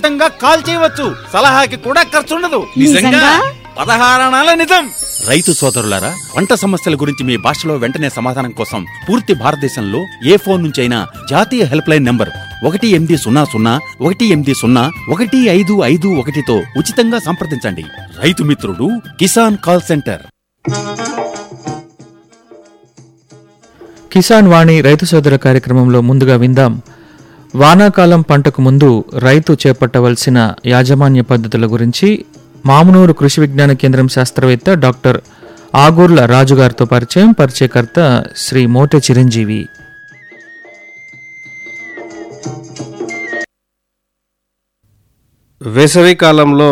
ఉచితంగా కాల్ చేయవచ్చు సలహాకి కూడా ఖర్చుండదు నిజంగా? పదహారణాల నిజం రైతు సోదరులారా పంట సమస్యల గురించి మీ భాషలో వెంటనే సమాధానం కోసం పూర్తి భారతదేశంలో ఏ ఫోన్ నుంచైనా జాతీయ హెల్ప్ లైన్ నంబర్ ఒకటి ఎనిమిది సున్నా సున్నా ఒకటి ఎనిమిది సున్నా ఒకటి ఐదు ఐదు ఒకటితో ఉచితంగా సంప్రదించండి రైతు మిత్రుడు కిసాన్ కాల్ సెంటర్ కిసాన్ వాణి రైతు సోదర కార్యక్రమంలో ముందుగా విందాం వానాకాలం పంటకు ముందు రైతు చేపట్టవలసిన యాజమాన్య పద్ధతుల గురించి మామునూరు కృషి విజ్ఞాన కేంద్రం శాస్త్రవేత్త డాక్టర్ ఆగూర్ల రాజుగారితో పరిచయం పరిచయకర్త శ్రీ మోటె చిరంజీవి వేసవి కాలంలో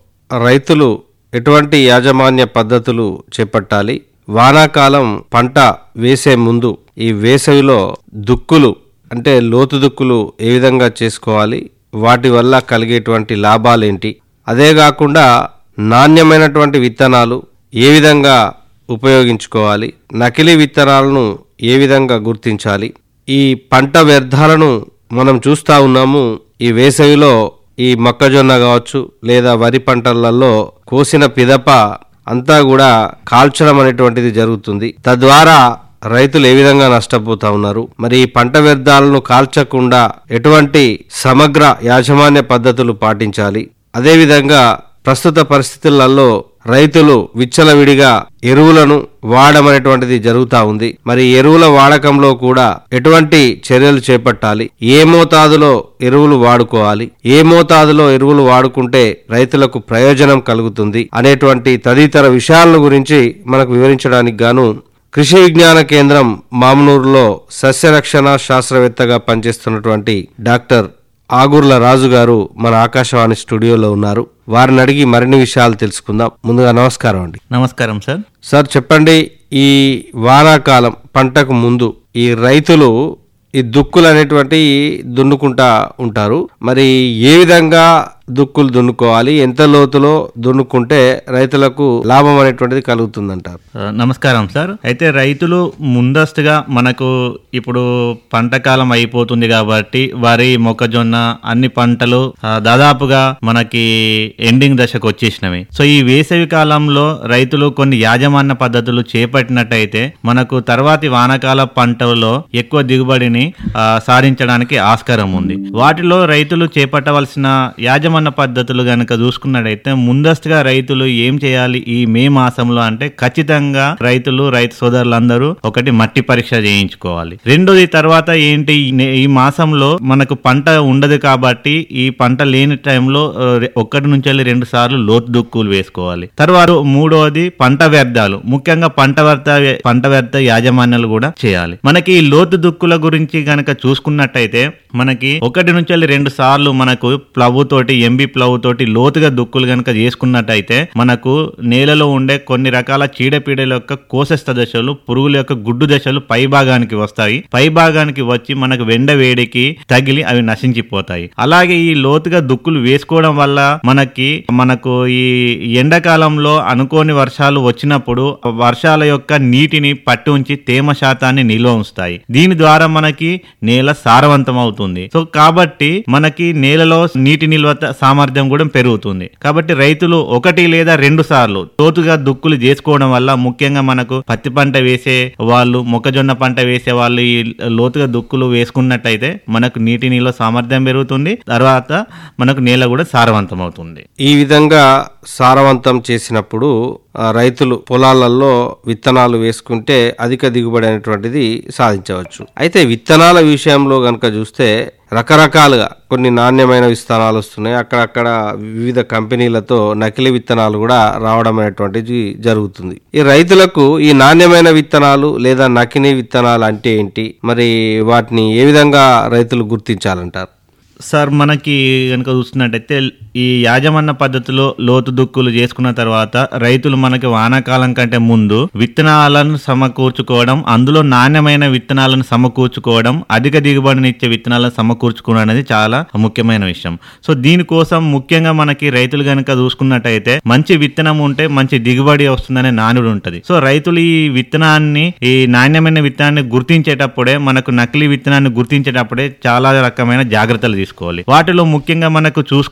రైతులు ఎటువంటి యాజమాన్య పద్ధతులు చేపట్టాలి వానాకాలం పంట వేసే ముందు ఈ వేసవిలో దుక్కులు అంటే లోతు దుక్కులు ఏ విధంగా చేసుకోవాలి వాటి వల్ల కలిగేటువంటి లాభాలేంటి అదే కాకుండా నాణ్యమైనటువంటి విత్తనాలు ఏ విధంగా ఉపయోగించుకోవాలి నకిలీ విత్తనాలను ఏ విధంగా గుర్తించాలి ఈ పంట వ్యర్థాలను మనం చూస్తా ఉన్నాము ఈ వేసవిలో ఈ మొక్కజొన్న కావచ్చు లేదా వరి పంటలలో కోసిన పిదప అంతా కూడా కాల్చడం అనేటువంటిది జరుగుతుంది తద్వారా రైతులు ఏ విధంగా నష్టపోతా ఉన్నారు మరి ఈ పంట వ్యర్థాలను కాల్చకుండా ఎటువంటి సమగ్ర యాజమాన్య పద్ధతులు పాటించాలి అదేవిధంగా ప్రస్తుత పరిస్థితులలో రైతులు విచ్చలవిడిగా ఎరువులను వాడమనేటువంటిది జరుగుతా ఉంది మరి ఎరువుల వాడకంలో కూడా ఎటువంటి చర్యలు చేపట్టాలి ఏ మోతాదులో ఎరువులు వాడుకోవాలి ఏ మోతాదులో ఎరువులు వాడుకుంటే రైతులకు ప్రయోజనం కలుగుతుంది అనేటువంటి తదితర విషయాల గురించి మనకు వివరించడానికి గాను కృషి విజ్ఞాన కేంద్రం మామనూరులో సస్యరక్షణ శాస్త్రవేత్తగా పనిచేస్తున్నటువంటి డాక్టర్ ఆగూర్ల రాజు గారు మన ఆకాశవాణి స్టూడియోలో ఉన్నారు వారిని అడిగి మరిన్ని విషయాలు తెలుసుకుందాం ముందుగా నమస్కారం అండి నమస్కారం సార్ సార్ చెప్పండి ఈ వానాకాలం పంటకు ముందు ఈ రైతులు ఈ దుక్కులు అనేటువంటి దున్నుకుంటా ఉంటారు మరి ఏ విధంగా దుక్కులు దున్నుకోవాలి ఎంత లోతులో దున్నుకుంటే రైతులకు లాభం అనేటువంటిది కలుగుతుందంటారు ఆ, నమస్కారం సార్ అయితే రైతులు ముందస్తుగా మనకు ఇప్పుడు పంట కాలం అయిపోతుంది కాబట్టి వరి మొక్కజొన్న అన్ని పంటలు ఆ, దాదాపుగా మనకి ఎండింగ్ దశకు వచ్చేసినవి సో ఈ వేసవి కాలంలో రైతులు కొన్ని యాజమాన్య పద్ధతులు చేపట్టినట్టయితే మనకు తర్వాతి వానాకాల పంటలో ఎక్కువ దిగుబడిని ఆ, సాధించడానికి ఆస్కారం ఉంది వాటిలో రైతులు చేపట్టవలసిన యాజమాన్య పద్ధతులు గనక చూసుకున్నట్టయితే ముందస్తుగా రైతులు ఏం చేయాలి ఈ మే మాసంలో అంటే ఖచ్చితంగా రైతులు రైతు సోదరులందరూ ఒకటి మట్టి పరీక్ష చేయించుకోవాలి రెండోది తర్వాత ఏంటి ఈ నే- ఈ మాసంలో మనకు పంట ఉండదు కాబట్టి ఈ పంట లేని టైంలో ఆ, రె- ఒక్కటి నుంచి వెళ్ళి రెండు సార్లు లోతు దుక్కులు వేసుకోవాలి తర్వాత మూడోది పంట వ్యర్థాలు ముఖ్యంగా పంట వ్యర్థ పంట వ్యర్థ యాజమాన్యాలు కూడా చేయాలి మనకి ఈ లోతు దుక్కుల గురించి గనక చూసుకున్నట్టయితే మనకి ఒకటి నుంచి వెళ్ళి రెండు సార్లు మనకు ప్లవ్ తోటి ఎంబీ ప్లవ్ తోటి లోతుగా దుక్కులు గనక చేసుకున్నట్టయితే మనకు నేలలో ఉండే కొన్ని రకాల చీడపీడల యొక్క కోశస్థ దశలు పురుగుల యొక్క గుడ్డు దశలు పై భాగానికి వస్తాయి పై భాగానికి వచ్చి మనకు వెండ వేడికి తగిలి అవి నశించిపోతాయి అలాగే ఈ లోతుగా దుక్కులు వేసుకోవడం వల్ల మనకి మనకు ఈ ఎండాకాలంలో అనుకోని వర్షాలు వచ్చినప్పుడు వర్షాల యొక్క నీటిని పట్టి ఉంచి తేమ శాతాన్ని నిల్వ ఉంచుతాయి దీని ద్వారా మనకి నేల సారవంతం అవుతుంది సో కాబట్టి మనకి నేలలో నీటి నిల్వ త- సామర్థ్యం కూడా పెరుగుతుంది కాబట్టి రైతులు ఒకటి లేదా రెండు సార్లు లోతుగా దుక్కులు చేసుకోవడం వల్ల ముఖ్యంగా మనకు పత్తి పంట వేసే వాళ్ళు మొక్కజొన్న పంట వేసే వాళ్ళు ఈ లోతుగా దుక్కులు వేసుకున్నట్టయితే మనకు నీటి నిల్వ సామర్థ్యం పెరుగుతుంది తర్వాత మనకు నేల కూడా సారవంతం అవుతుంది ఈ విధంగా సారవంతం చేసినప్పుడు ఆ, రైతులు పొలాలలో విత్తనాలు వేసుకుంటే అధిక దిగుబడి అనేటువంటిది సాధించవచ్చు అయితే విత్తనాల విషయంలో గనక చూస్తే రకరకాలుగా కొన్ని నాణ్యమైన విత్తనాలు వస్తున్నాయి అక్కడక్కడ వివిధ కంపెనీలతో నకిలీ విత్తనాలు కూడా రావడం అనేటువంటిది జరుగుతుంది ఈ రైతులకు ఈ నాణ్యమైన విత్తనాలు లేదా నకిలీ విత్తనాలు అంటే ఏంటి మరి వాటిని ఏ విధంగా రైతులు గుర్తించాలంటారు సార్ మనకి కనుక చూస్తున్నట్టయితే ఈ యాజమాన్య పద్ధతిలో లోతు దుక్కులు చేసుకున్న తర్వాత రైతులు మనకి వానాకాలం కంటే ముందు విత్తనాలను సమకూర్చుకోవడం అందులో నాణ్యమైన విత్తనాలను సమకూర్చుకోవడం అధిక దిగుబడినిచ్చే విత్తనాలను సమకూర్చుకోవడం అనేది చాలా ముఖ్యమైన విషయం సో దీనికోసం ముఖ్యంగా మనకి రైతులు కనుక చూసుకున్నట్టయితే మంచి విత్తనం ఉంటే మంచి దిగుబడి వస్తుందనే నానుడు ఉంటది సో రైతులు ఈ విత్తనాన్ని ఈ నాణ్యమైన విత్తనాన్ని గుర్తించేటప్పుడే మనకు నకిలీ విత్తనాన్ని గుర్తించేటప్పుడే చాలా రకమైన జాగ్రత్తలు తీసుకోవాలి వాటిలో ముఖ్యంగా మనకు చూసుకు